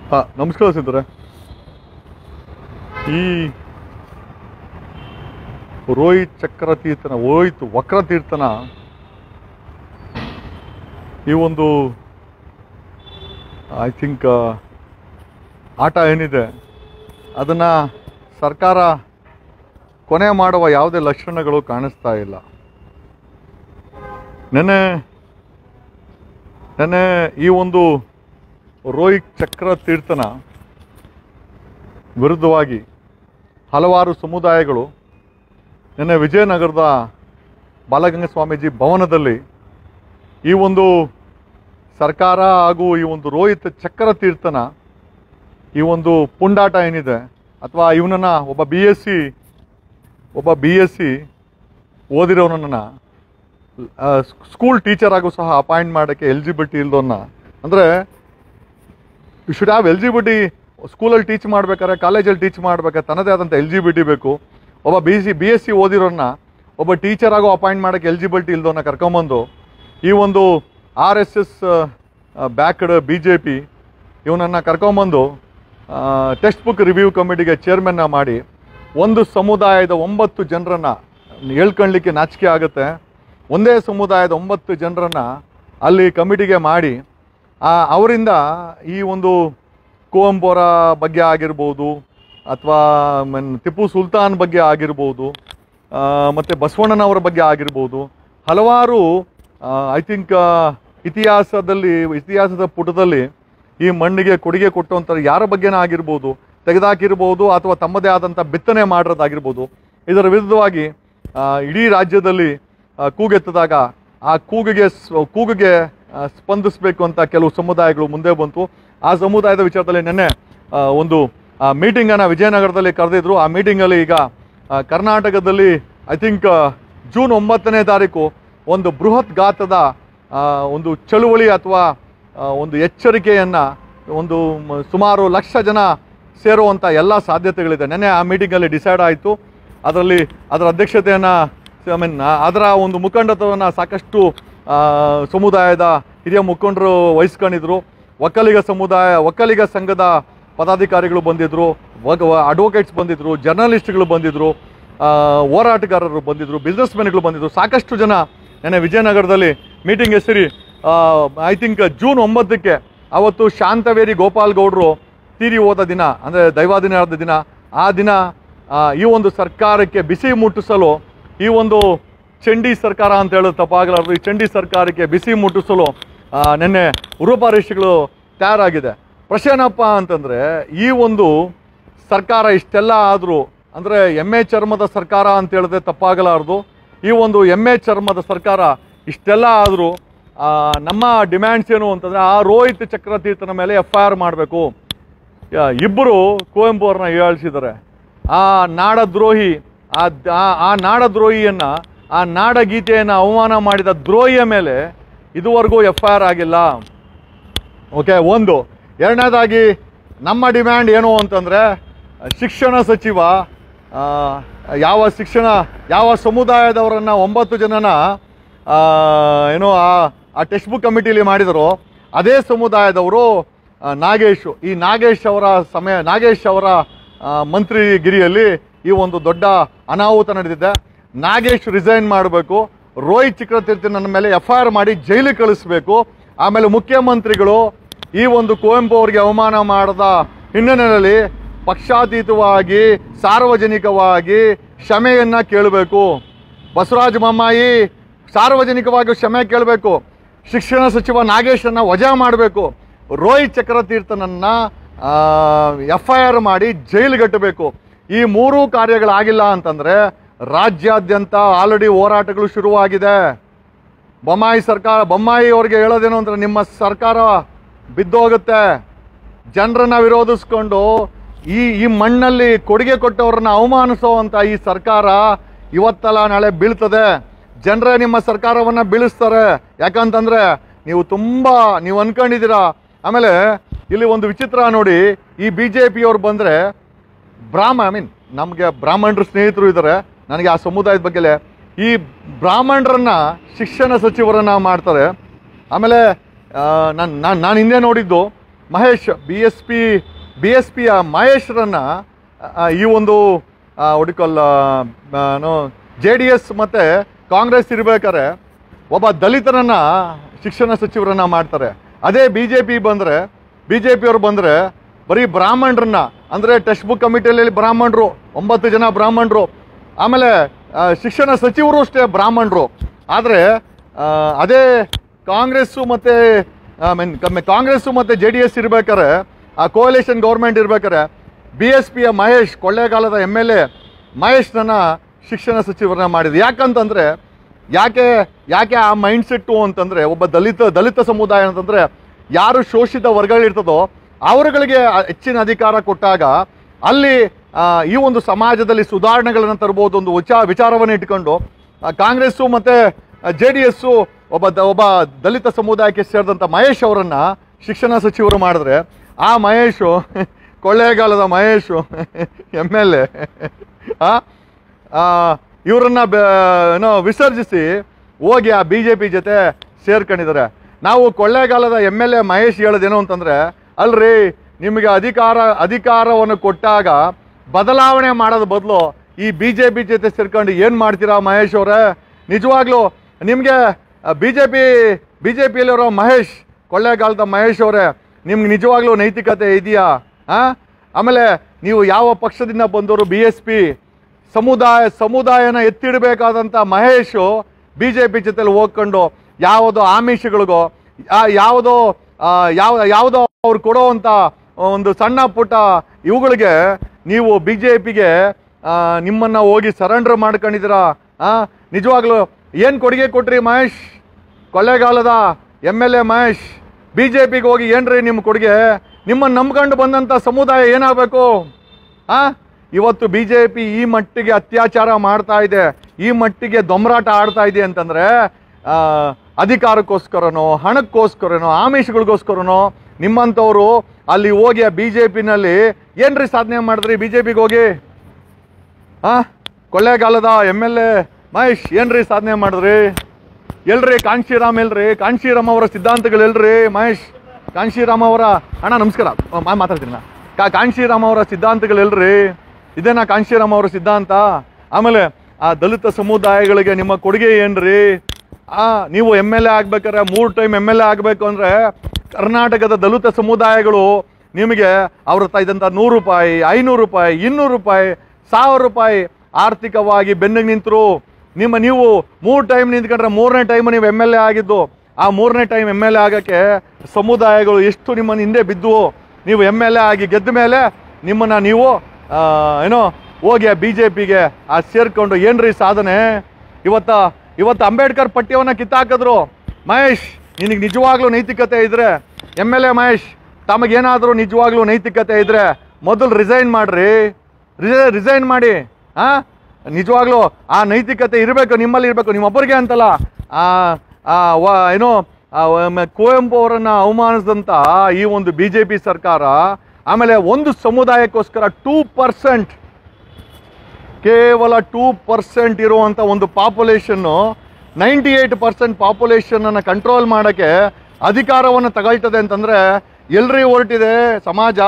ಹಾಂ ನಮಸ್ಕಾರ ಸಿದ್ದರೆ ಈ ರೋಹಿತ್ ಚಕ್ರತೀರ್ಥನ ರೋಹಿತ್ ವಕ್ರತೀರ್ಥನ ಈ ಒಂದು ಐ ಥಿಂಕ್ ಆಟ ಏನಿದೆ ಅದನ್ನು ಸರ್ಕಾರ ಕೊನೆ ಮಾಡುವ ಯಾವುದೇ ಲಕ್ಷಣಗಳು ಕಾಣಿಸ್ತಾ ಇಲ್ಲ ನೆನೆ ನೆನೆ ಈ ಒಂದು ರೋಹಿತ್ ಚಕ್ರ ತೀರ್ಥನ ವಿರುದ್ಧವಾಗಿ ಹಲವಾರು ಸಮುದಾಯಗಳು ನಿನ್ನೆ ವಿಜಯನಗರದ ಬಾಲಗಂಗ ಸ್ವಾಮೀಜಿ ಭವನದಲ್ಲಿ ಈ ಒಂದು ಸರ್ಕಾರ ಹಾಗೂ ಈ ಒಂದು ರೋಹಿತ್ ಚಕ್ರ ತೀರ್ಥನ ಈ ಒಂದು ಪುಂಡಾಟ ಏನಿದೆ ಅಥವಾ ಇವನನ್ನು ಒಬ್ಬ B S C B B S ಸಿ ಓದಿರೋನನ್ನು ಸ್ಕೂಲ್ ಟೀಚರ್ ಆಗು ಸಹ ಅಪಾಯಿಂಟ್ ಮಾಡೋಕ್ಕೆ ಎಲಿಜಿಬಿಲಿಟಿ ಇಲ್ದೋನ್ನ ಅಂದರೆ you should have L G B T ಸ್ಕೂಲಲ್ಲಿ ಟೀಚ್ ಮಾಡ್ಬೇಕಾದ್ರೆ ಕಾಲೇಜಲ್ಲಿ ಟೀಚ್ ಮಾಡ್ಬೇಕಾದ್ರೆ ತನ್ನದೇ ಆದಂಥ ಎಲ್ ಜಿ ಬಿ ಟಿ ಬೇಕು ಒಬ್ಬ B C B S C ಓದಿರೋನ್ನ ಒಬ್ಬ ಟೀಚರ್ ಆಗೋ ಅಪಾಯಿಂಟ್ ಮಾಡೋಕ್ಕೆ ಎಲಿಜಿಬಿಲಿಟಿ ಇಲ್ದೋನ್ನ ಕರ್ಕೊಂಬಂದು ಈ ಒಂದು R S S backed B J P ಇವನನ್ನು ಕರ್ಕೊಂಬಂದು ಟೆಕ್ಸ್ಟ್ ಬುಕ್ ರಿವ್ಯೂ ಕಮಿಟಿಗೆ ಚೇರ್ಮನ್ನ ಮಾಡಿ ಒಂದು ಸಮುದಾಯದ ಒಂಬತ್ತು ಜನರನ್ನು ಹೇಳ್ಕೊಳ್ಳಿಕ್ಕೆ ನಾಚಿಕೆ ಆಗುತ್ತೆ ಒಂದೇ ಸಮುದಾಯದ ಒಂಬತ್ತು ಜನರನ್ನು ಅಲ್ಲಿ ಕಮಿಟಿಗೆ ಮಾಡಿ ಆ, ಅವರಿಂದ ಈ ಒಂದು ಕುವೆಂಪುರ ಬಗ್ಗೆ ಆಗಿರ್ಬೋದು ಅಥವಾ ಟಿಪ್ಪು ಸುಲ್ತಾನ್ ಬಗ್ಗೆ ಆಗಿರ್ಬೋದು ಆ, ಮತ್ತು ಬಸವಣ್ಣನವರ ಬಗ್ಗೆ ಆಗಿರ್ಬೋದು ಹಲವಾರು ಐ ಥಿಂಕ್ ಇತಿಹಾಸದಲ್ಲಿ ಇತಿಹಾಸದ ಪುಟದಲ್ಲಿ ಈ ಮಣ್ಣಿಗೆ ಕೊಡುಗೆ ಕೊಟ್ಟಂಥ ಯಾರ ಬಗ್ಗೆನೇ ಆಗಿರ್ಬೋದು ತೆಗೆದಾಕಿರ್ಬೋದು ಅಥವಾ ತಮ್ಮದೇ ಆದಂಥ ಬಿತ್ತನೆ ಮಾಡಿರೋದಾಗಿರ್ಬೋದು ಇದರ ವಿರುದ್ಧವಾಗಿ ಆ, ಇಡೀ ರಾಜ್ಯದಲ್ಲಿ ಆ, ಕೂಗೆತ್ತಿದಾಗ ಆ ಕೂಗಿಗೆ ಸ್- ಕೂಗಿಗೆ ಆ, ಸ್ಪಂದಿಸಬೇಕು ಅಂತ ಕೆಲವು ಸಮುದಾಯಗಳು ಮುಂದೆ ಬಂತು ಆ ಸಮುದಾಯದ ವಿಚಾರದಲ್ಲಿ ನಿನ್ನೆ ಆ, ಒಂದು ಮೀಟಿಂಗನ್ನು ವಿಜಯನಗರದಲ್ಲಿ ಕರೆದಿದ್ರು ಆ ಮೀಟಿಂಗಲ್ಲಿ ಈಗ ಆ, ಕರ್ನಾಟಕದಲ್ಲಿ ಐ ಥಿಂಕ್ ಜೂನ್ ಒಂಬತ್ತನೇ ತಾರೀಕು ಒಂದು ಬೃಹತ್ ಗಾತ್ರದ ಆ, ಒಂದು ಚಳುವಳಿ ಅಥವಾ ಆ, ಒಂದು ಎಚ್ಚರಿಕೆಯನ್ನು ಒಂದು ಮ- ಸುಮಾರು ಲಕ್ಷ ಜನ ಸೇರುವಂಥ ಎಲ್ಲ ಸಾಧ್ಯತೆಗಳಿದೆ ನೆನ್ನೆ ಆ ಮೀಟಿಂಗಲ್ಲಿ ಡಿಸೈಡ್ ಆಯಿತು ಅದರಲ್ಲಿ ಅದರ ಅಧ್ಯಕ್ಷತೆಯನ್ನು ಐ ಮೀನ್ ಅದರ ಒಂದು ಮುಖಂಡತ್ವವನ್ನು ಸಾಕಷ್ಟು ಆ, ಸಮುದಾಯದ ಹಿರಿಯ ಮುಖಂಡರು ವಹಿಸ್ಕೊಂಡಿದ್ರು ಒಕ್ಕಲಿಗ ಸಮುದಾಯ ಒಕ್ಕಲಿಗ ಸಂಘದ ಪದಾಧಿಕಾರಿಗಳು ಬಂದಿದ್ದರು ಅಡ್ವೊಕೇಟ್ಸ್ ಬಂದಿದ್ದರು ಜರ್ನಲಿಸ್ಟ್ಗಳು ಬಂದಿದ್ದರು ಆ, ಹೋರಾಟಗಾರರು ಬಂದಿದ್ದರು ಬಿಸ್ನೆಸ್ ಮೆನ್ಗಳು ಬಂದಿದ್ದರು ಸಾಕಷ್ಟು ಜನ ನೆನ್ನೆ ವಿಜಯನಗರದಲ್ಲಿ ಮೀಟಿಂಗ್ ಹೆಸರಿ ಐ ಥಿಂಕ್ ಜೂನ್ ಒಂಬತ್ತಕ್ಕೆ ಅವತ್ತು ಶಾಂತವೇರಿ ಗೋಪಾಲ್ ಗೌಡರು ತೀರಿ ಹೋದ ದಿನ ಅಂದರೆ ದೈವಾದಿನಾದ ದಿನ ಆ ದಿನ ಆ, ಈ ಒಂದು ಸರ್ಕಾರಕ್ಕೆ ಬಿಸಿ ಮುಟ್ಟಿಸಲು ಈ ಒಂದು ಚಂಡಿ ಸರ್ಕಾರ ಅಂತ ಹೇಳೋದು ತಪ್ಪಾಗಲಾರದು ಈ ಚಂಡಿ ಸರ್ಕಾರಕ್ಕೆ ಬಿಸಿ ಮುಟ್ಟಿಸಲು ಆ, ನಿನ್ನೆ ರೂಪರೇಷೆಗಳು ತಯಾರಾಗಿದೆ ಪ್ರಶ್ನೆ ಏನಪ್ಪ ಅಂತಂದರೆ ಈ ಒಂದು ಸರ್ಕಾರ ಇಷ್ಟೆಲ್ಲ ಆದರೂ ಅಂದರೆ ಎಮ್ಮೆ ಚರ್ಮದ ಸರ್ಕಾರ ಅಂತ ಹೇಳಿದ್ರೆ ತಪ್ಪಾಗಲಾರದು ಈ ಒಂದು ಎಮ್ಮೆ ಚರ್ಮದ ಸರ್ಕಾರ ಇಷ್ಟೆಲ್ಲ ಆದರೂ ನಮ್ಮ ಡಿಮ್ಯಾಂಡ್ಸ್ ಏನು ಅಂತಂದರೆ ಆ ರೋಹಿತ್ ಚಕ್ರತೀರ್ಥನ ಮೇಲೆ ಎಫ್ ಐ ಆರ್ ಮಾಡಬೇಕು ಇಬ್ಬರು ಕುವೆಂಪು ಅವ್ರನ್ನ ಹೀಯಾಳಿಸಿದ್ದಾರೆ ಆ ನಾಡದ್ರೋಹಿ ಆ ದ- ಆ- ಆ ನಾಡದ್ರೋಹಿಯನ್ನು ಆ ನಾಡಗೀತೆಯನ್ನು ಅವಮಾನ ಮಾಡಿದ ದ್ರೋಹಿಯ ಮೇಲೆ ಇದುವರೆಗೂ ಎಫ್ ಐ ಆರ್ ಆಗಿಲ್ಲ ಓಕೆ ಒಂದು ಎರಡನೇದಾಗಿ ನಮ್ಮ ಡಿಮ್ಯಾಂಡ್ ಏನು ಅಂತಂದರೆ ಶಿಕ್ಷಣ ಸಚಿವ ಆ, ಯಾವ ಶಿಕ್ಷಣ ಯಾವ ಸಮುದಾಯದವರನ್ನು ಒಂಬತ್ತು ಜನನ ಆ, ಏನೋ ಆ ಆ ಟೆಕ್ಸ್ಟ್ ಬುಕ್ ಕಮಿಟಿಲಿ ಮಾಡಿದರೋ ಅದೇ ಸಮುದಾಯದವರು ಆ, ನಾಗೇಶ್ ಈ ನಾಗೇಶ್ ಅವರ ಸಮಯ ನಾಗೇಶ್ ಅವರ ಆ, ಮಂತ್ರಿಗಿರಿಯಲ್ಲಿ ಈ ಒಂದು ದೊಡ್ಡ ಅನಾಹುತ ನಡೆದಿದೆ ನಾಗೇಶ್ ರಿಸೈನ್ ಮಾಡಬೇಕು ರೋಹಿತ್ ಚಿಕ್ರತೀರ್ಥ ನನ್ನ ಮೇಲೆ ಎಫ್ ಐ ಆರ್ ಮಾಡಿ ಜೈಲಿಗೆ ಕಳಿಸ್ಬೇಕು ಆಮೇಲೆ ಮುಖ್ಯಮಂತ್ರಿಗಳು ಈ ಒಂದು ಕುವೆಂಪು ಅವರಿಗೆ ಅವಮಾನ ಮಾಡದ ಹಿನ್ನೆಲೆಯಲ್ಲಿ ಪಕ್ಷಾತೀತವಾಗಿ ಸಾರ್ವಜನಿಕವಾಗಿ ಕ್ಷಮೆಯನ್ನ ಕೇಳಬೇಕು ಬಸವರಾಜ ಬೊಮ್ಮಾಯಿ ಸಾರ್ವಜನಿಕವಾಗಿ ಕ್ಷಮೆ ಕೇಳಬೇಕು ಶಿಕ್ಷಣ ಸಚಿವ ನಾಗೇಶನ್ನ ವಜಾ ಮಾಡಬೇಕು ರೋಹಿತ್ ಚಕ್ರತೀರ್ಥನನ್ನ ಎಫ್ ಐ ಆರ್ ಮಾಡಿ ಜೈಲಿಗಟ್ಟಬೇಕು ಈ ಮೂರೂ ಕಾರ್ಯಗಳಾಗಿಲ್ಲ ಅಂತಂದ್ರೆ ರಾಜ್ಯಾದ್ಯಂತ ಆಲ್ರೆಡಿ ಹೋರಾಟಗಳು ಶುರುವಾಗಿದೆ ಬೊಮ್ಮಾಯಿ ಸರ್ಕಾರ ಬೊಮ್ಮಾಯಿ ಅವ್ರಿಗೆ ಹೇಳೋದೇನು ಅಂದ್ರೆ ನಿಮ್ಮ ಸರ್ಕಾರ ಬಿದ್ದೋಗುತ್ತೆ ಜನರನ್ನ ವಿರೋಧಿಸ್ಕೊಂಡು ಈ ಈ ಮಣ್ಣಲ್ಲಿ ಕೊಡುಗೆ ಕೊಟ್ಟವ್ರನ್ನ ಅವಮಾನಿಸುವಂಥ ಈ ಸರ್ಕಾರ ಇವತ್ತಲ್ಲ ನಾಳೆ ಬೀಳ್ತದೆ ಜನರೇ ನಿಮ್ಮ ಸರ್ಕಾರವನ್ನು ಬೀಳಿಸ್ತಾರೆ ಯಾಕಂತಂದ್ರೆ ನೀವು ತುಂಬ ನೀವು ಅನ್ಕೊಂಡಿದ್ದೀರಾ ಆಮೇಲೆ ಇಲ್ಲಿ ಒಂದು ವಿಚಿತ್ರ ನೋಡಿ ಈ ಬಿ ಜೆ ಪಿಯವ್ರು ಬಂದರೆ ಬ್ರಾಹ್ಮ ಐ ಮೀನ್ ನಮಗೆ ಬ್ರಾಹ್ಮಣರು ಸ್ನೇಹಿತರು ಇದ್ದಾರೆ ನನಗೆ ಆ ಸಮುದಾಯದ ಬಗ್ಗೆ ಈ ಬ್ರಾಹ್ಮಣರನ್ನ ಶಿಕ್ಷಣ ಸಚಿವರನ್ನ ಮಾಡ್ತಾರೆ ಆಮೇಲೆ ನಾನು ನಾನು ನಾನು ಹಿಂದೆ ನೋಡಿದ್ದು Mahesh B S P B S ಪಿಯ ಮಹೇಶ್ರನ್ನ ಆ, ಈ ಒಂದು ಒಡಿಕಲ್ ಜೆ ಡಿ ಎಸ್ ಮತ್ತು ಕಾಂಗ್ರೆಸ್ ಇರ್ಬೇಕಾದ್ರೆ ಒಬ್ಬ ದಲಿತರನ್ನ ಶಿಕ್ಷಣ ಸಚಿವರನ್ನ ಮಾಡ್ತಾರೆ ಅದೇ ಬಿ ಜೆ ಪಿ ಬಂದರೆ ಬಿ ಜೆ ಪಿಯವರು ಬಂದರೆ ಬರೀ ಬ್ರಾಹ್ಮಣರನ್ನ ಅಂದರೆ ಟೆಕ್ಸ್ಟ್ ಬುಕ್ ಕಮಿಟಿಯಲ್ಲಿ ಬ್ರಾಹ್ಮಣರು ಒಂಬತ್ತು ಜನ ಬ್ರಾಹ್ಮಣರು ಆಮೇಲೆ ಆ, ಶಿಕ್ಷಣ ಸಚಿವರು ಅಷ್ಟೇ ಬ್ರಾಹ್ಮಣರು ಆದರೆ ಅದೇ ಕಾಂಗ್ರೆಸ್ಸು ಮತ್ತು ಮೀನ್ ಕಾಂಗ್ರೆಸ್ಸು ಮತ್ತು ಜೆ ಡಿ ಎಸ್ ಇರ್ಬೇಕಾರೆ ಆ ಕೋಲಿಷನ್ ಗೌರ್ಮೆಂಟ್ ಇರ್ಬೇಕಾರೆ ಬಿ ಎಸ್ ಪಿಯ ಮಹೇಶ್ ಕೊಳ್ಳೇಗಾಲದ ಎಮ್ ಎಲ್ ಎ ಮಹೇಶ್ನನ್ನ ಶಿಕ್ಷಣ ಸಚಿವರನ್ನ ಮಾಡಿದ್ರು ಯಾಕಂತಂದರೆ ಯಾಕೆ ಯಾಕೆ ಆ ಮೈಂಡ್ ಸೆಟ್ಟು ಅಂತಂದರೆ ಒಬ್ಬ ದಲಿತ ದಲಿತ ಸಮುದಾಯ ಅಂತಂದರೆ ಯಾರು ಶೋಷಿತ ವರ್ಗಗಳಿರ್ತದೋ ಅವರುಗಳಿಗೆ ಆ ಹೆಚ್ಚಿನ ಅಧಿಕಾರ ಕೊಟ್ಟಾಗ ಅಲ್ಲಿ ಆ, ಈ ಒಂದು ಸಮಾಜದಲ್ಲಿ ಸುಧಾರಣೆಗಳನ್ನು ತರ್ಬೋದು ಒಂದು ವಿಚಾರ ವಿಚಾರವನ್ನು ಇಟ್ಕೊಂಡು ಆ, ಕಾಂಗ್ರೆಸ್ಸು ಮತ್ತು ಜೆ ಡಿ ಎಸ್ಸು ಒಬ್ಬ ದ ಒಬ್ಬ ದಲಿತ ಸಮುದಾಯಕ್ಕೆ ಸೇರಿದಂಥ ಮಹೇಶ್ ಅವರನ್ನು ಶಿಕ್ಷಣ ಸಚಿವರು ಮಾಡಿದ್ರೆ ಆ ಮಹೇಶು ಕೊಳ್ಳೇಗಾಲದ ಮಹೇಶು ಎಮ್ ಎಲ್ ಎ ಇವರನ್ನ ಏನೋ ವಿಸರ್ಜಿಸಿ ಹೋಗಿ ಆ ಬಿ ಜೆ ಪಿ ಜೊತೆ ಸೇರ್ಕೊಂಡಿದ್ದಾರೆ ನಾವು ಕೊಳ್ಳೇಗಾಲದ ಎಮ್ ಎಲ್ ಎ ಮಹೇಶ್ ಹೇಳೋದೇನು ಅಂತಂದರೆ ಅಲ್ರಿ ನಿಮಗೆ ಅಧಿಕಾರ ಅಧಿಕಾರವನ್ನು ಕೊಟ್ಟಾಗ ಬದಲಾವಣೆ ಮಾಡೋದು ಬದಲು ಈ ಬಿ ಜೆ ಪಿ ಜೊತೆ ಸೇರ್ಕೊಂಡು ಏನು ಮಾಡ್ತೀರಾ ಮಹೇಶ್ ಅವರೇ ನಿಜವಾಗ್ಲೂ ನಿಮಗೆ B J P B J ಪಿಯಲ್ಲಿರೋ ಮಹೇಶ್ ಕೊಳ್ಳೇಗಾಲದ ಮಹೇಶ್ ಅವರೇ ನಿಮ್ಗೆ ನಿಜವಾಗ್ಲೂ ನೈತಿಕತೆ ಇದೆಯಾ ಹಾಂ ಆಮೇಲೆ ನೀವು ಯಾವ ಪಕ್ಷದಿಂದ ಬಂದವರು ಬಿ ಎಸ್ ಪಿ ಸಮುದಾಯ ಸಮುದಾಯನ ಎತ್ತಿಡಬೇಕಾದಂಥ ಮಹೇಶು ಬಿ ಜೆ ಪಿ ಜೊತೆಲಿ ಹೋಗ್ಕೊಂಡು ಯಾವುದೋ ಆಮಿಷಗಳಿಗೋ ಆ- ಯಾವುದೋ ಆ, ಯಾವ ಯಾವುದೋ ಅವ್ರು ಕೊಡೋವಂಥ ಒಂದು ಸಣ್ಣ ಪುಟ್ಟ ಇವುಗಳಿಗೆ ನೀವು ಬಿ ಜೆ ಪಿಗೆ ನಿಮ್ಮನ್ನು ಹೋಗಿ ಸರೆಂಡರ್ ಮಾಡ್ಕೊಂಡಿದ್ದೀರಾ ಆ, ನಿಜವಾಗ್ಲೂ ಏನು ಕೊಡುಗೆ ಕೊಟ್ರಿ ಮಹೇಶ್ ಕೊಳ್ಳೇಗಾಲದ M L A Mahesh B J ಪಿಗೆ ಹೋಗಿ ಏನ್ರಿ ನಿಮ್ಮ ಕೊಡುಗೆ ನಿಮ್ಮನ್ನು ನಂಬ್ಕೊಂಡು ಬಂದಂಥ ಸಮುದಾಯ ಏನಾಗಬೇಕು ಆ ಇವತ್ತು ಬಿ ಜೆ ಪಿ ಈ ಮಟ್ಟಿಗೆ ಅತ್ಯಾಚಾರ ಮಾಡ್ತಾ ಇದೆ ಈ ಮಟ್ಟಿಗೆ ದೊಂಬರಾಟ ಆಡ್ತಾ ಇದೆ ಅಂತಂದ್ರೆ ಆ, ಅಧಿಕಾರಕ್ಕೋಸ್ಕರನೋ ಹಣಕ್ಕೋಸ್ಕರನೋ ಆಮಿಷಗಳಿಗೋಸ್ಕರನೋ ನಿಮ್ಮಂಥವ್ರು ಅಲ್ಲಿ ಹೋಗಿ ಆ ಬಿ ಜೆ ಪಿನಲ್ಲಿ ಏನ್ರಿ ಸಾಧನೆ ಮಾಡಿದ್ರಿ ಬಿ ಜೆ ಪಿಗೆ ಹೋಗಿ ಆ ಕೊಳ್ಳೇಗಾಲದ ಎಮ್ ಎಲ್ ಎ ಮಹೇಶ್ ಏನ್ರಿ ಸಾಧನೆ ಮಾಡಿದ್ರಿ ಎಲ್ರಿ ಕಾಂಶಿರಾಮ್ ಎಲ್ರಿ ಕಾಂಶಿರಾಮ್ ಅವರ ಸಿದ್ಧಾಂತಗಳು ಎಲ್ರಿ ಮಹೇಶ್ ಕಾಂಶಿರಾಮ್ ಅವರ ಅಣ್ಣ ನಮಸ್ಕಾರ ಅ, ಮಾ- ಮಾತಾಡ್ತೀನಿ ನಾ. ಕಾ ಕಾಂಶಿರಾಮ್ ಅವರ ಸಿದ್ಧಾಂತಗಳು ಎಲ್ರಿ ಇದೇನಾ ಕಾಂಶಿರಾಮ್ ಅವರ ಸಿದ್ಧಾಂತ ಆಮೇಲೆ ಆ ದಲಿತ ಸಮುದಾಯಗಳಿಗೆ ನಿಮ್ಮ ಕೊಡುಗೆ ಏನ್ರಿ ಆ ನೀವು ಎಮ್ ಎಲ್ ಎ ಆಗ್ಬೇಕಾದ್ರೆ ಮೂರು ಟೈಮ್ ಎಮ್ ಎಲ್ ಎ ಆಗಬೇಕು ಅಂದರೆ ಕರ್ನಾಟಕದ ದಲಿತ ಸಮುದಾಯಗಳು ನಿಮಗೆ ಅವ್ರ ಹತ್ರ ಇದ್ದಂಥ ನೂರು ರೂಪಾಯಿ ಐನೂರು ರೂಪಾಯಿ ಇನ್ನೂರು ರೂಪಾಯಿ ಸಾವಿರ ರೂಪಾಯಿ ಆರ್ಥಿಕವಾಗಿ ಬೆನ್ನಿಗೆ ನಿಂತರು ನಿಮ್ಮ ನೀವು ಮೂರು ಟೈಮ್ ನಿಂತ್ಕೊಂಡ್ರೆ ಮೂರನೇ ಟೈಮ್ ನೀವು ಎಮ್ ಎಲ್ ಎ ಆಗಿದ್ದು ಆ ಮೂರನೇ ಟೈಮ್ ಎಮ್ ಎಲ್ ಎ ಆಗೋಕ್ಕೆ ಸಮುದಾಯಗಳು ಎಷ್ಟು ನಿಮ್ಮನ್ನು ಹಿಂದೆ ಬಿದ್ದು ನೀವು ಎಮ್ ಎಲ್ ಎ ಆಗಿ ಗೆದ್ದ ಮೇಲೆ ನಿಮ್ಮನ್ನು ನೀವು ಆ, ಏನೋ ಹೋಗಿ ಬಿ ಜೆ ಪಿಗೆ ಆ ಸೇರ್ಕೊಂಡು ಏನ್ರಿ ಸಾಧನೆ ಇವತ್ತ ಇವತ್ತು ಅಂಬೇಡ್ಕರ್ ಪಠ್ಯವನ್ನು ಕಿತ್ತಾಕಿದ್ರು ಮಹೇಶ್ ನಿನಗೆ ನಿಜವಾಗ್ಲೂ ನೈತಿಕತೆ ಇದ್ರೆ ಎಮ್ ಎಲ್ ಎ ಮಹೇಶ್ ತಮಗೇನಾದರೂ ನಿಜವಾಗ್ಲೂ ನೈತಿಕತೆ ಇದ್ರೆ ಮೊದಲು ರಿಸೈನ್ ಮಾಡ್ರಿ ರಿಸೈ ರಿಸೈನ್ ಮಾಡಿ ಆ ನಿಜವಾಗ್ಲೂ ಆ ನೈತಿಕತೆ ಇರಬೇಕು ನಿಮ್ಮಲ್ಲಿ ಇರಬೇಕು ನಿಮ್ಮೊಬ್ಬರಿಗೆ ಅಂತಲ್ಲ ಆ ಆ ವ- ಏನೋ ಆ ವ- ಮ- ಕುವೆಂಪು ಅವರನ್ನ ಅವಮಾನಿಸಿದಂಥ ಈ ಒಂದು ಬಿ ಜೆ ಪಿ ಸರ್ಕಾರ ಆಮೇಲೆ ಒಂದು ಸಮುದಾಯಕ್ಕೋಸ್ಕರ ಟೂ ಪರ್ಸೆಂಟ್ ಕೇವಲ ಟೂ ಪರ್ಸೆಂಟ್ ಇರುವಂಥ ಒಂದು ಪಾಪ್ಯುಲೇಷನ್ನು ನೈಂಟಿ ಏಯ್ಟ್ ಪರ್ಸೆಂಟ್ ಪಾಪ್ಯುಲೇಷನನ್ನು ಕಂಟ್ರೋಲ್ ಮಾಡೋಕ್ಕೆ ಅಧಿಕಾರವನ್ನು ತಗೊಳ್ತದೆ ಅಂತಂದರೆ ಎಲ್ರಿ ಹೊರಟಿದೆ ಸಮಾಜ